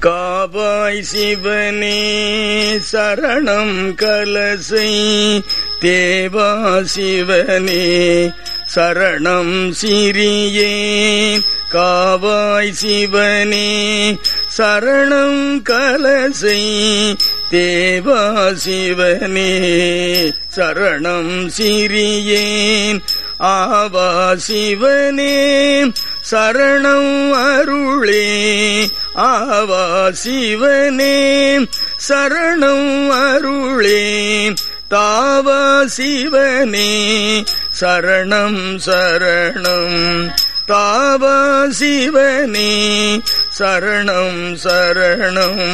காவாய் சிவனே சரணம் கலசை தேவா சிவனே சரணம் சிறியேன் காவாய் சிவனே சரணம் கலசை தேவா சிவனே சரணம் சிறியேன் ஆவா சிவனே சரணம் அருளே ஆவா சிவனே சரணம் அருளே தாவா சிவனே சரணம் சரணம் தாவா சிவனே சரணம் சரணம்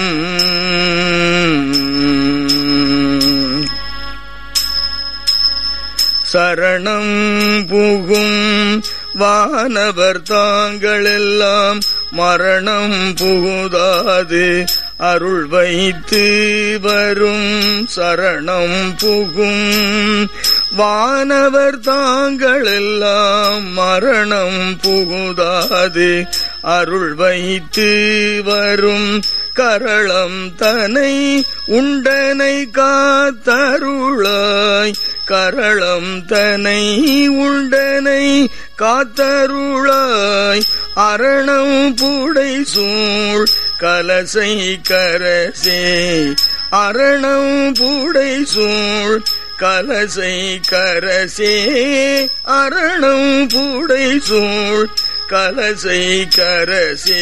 சரணம் புகும் வானவர் தாங்களெல்லாம் மரணம் புகுதாது அருள் வைத்து வரும் சரணம் புகும் வானவர் தாங்களெல்லாம் மரணம் புகுதாது அருள் வைத்து வரும் கரளம் தனை உண்டனை காத்தருளாய் கரளம் தனை உண்டனை காத்தருளாய் அரணம் புடை சூழ் கலசை கரசே அரணம் புடை சூழ் கலசை கரசே அரணம் புடை சூழ் கலசை கரசே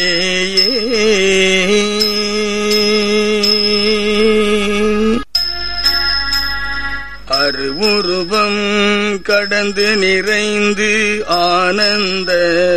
அருவுருவம் கடந்து நிறைந்து ஆனந்த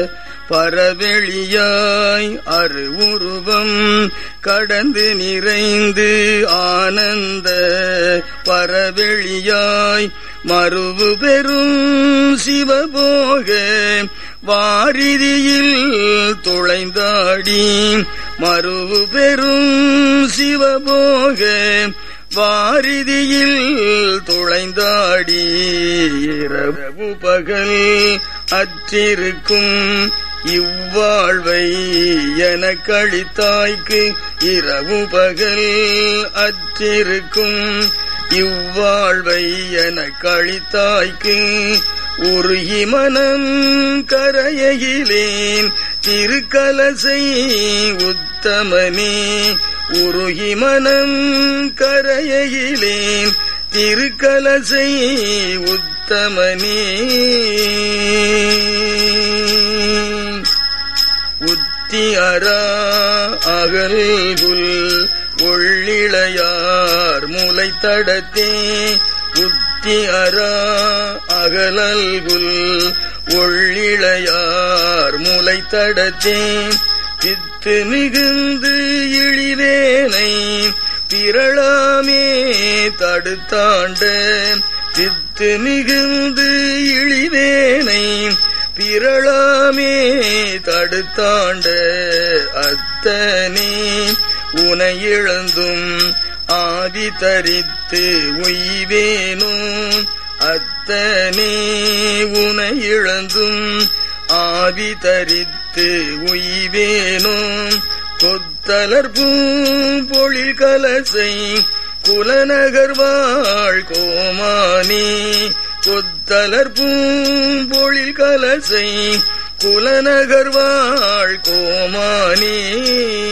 பரவெளியாய் அருவுருவம் கடந்து நிறைந்து ஆனந்த பரவெளியாய் மறுவு பெறும் சிவபோக வாரிதியில் துளைந்தாடி மறுவு பெறும் சிவபோக வாரிதியில் துளைந்தாடி இரவு பகல் அற்றிருக்கும் இவ்வாழ்வை என கழித்தாய்க்கு இரவு பகல் அற்றிருக்கும் இவ்வாழ்வை என கழித்தாய்க்கு உருகி மனம் கரையிலேன் திருக்கலசை உத்தமனே உருகி மனம் கரையிலேன் திருக்கலசை உத்தமனே உத்தி அரா அகல்குல் ஒள்ளிளையார் முளைத்தடத்தே உத்தி அரா அகலல்குல் ஒள்ளிளையார் முளைத்தடத்தே பித்து மிகுந்து இழிவேனை பிறளாமே தடுத்தாண்ட பித்து மிகுந்து இழிவேனை பிறளாமே தடுத்தாண்ட அத்தனே உனை இழந்தும் ஆதி தரித்து உய்வேனோ அத்தனே உனை இழந்தும் ஆவி தரித்து உய்வேனோ கொத்தலர் பூம்பொழில் கலசை குலநகர் வாழ் கோமானே கொத்தலர் பூம்பொழில் கலசை குலநகர் வாழ் கோமானே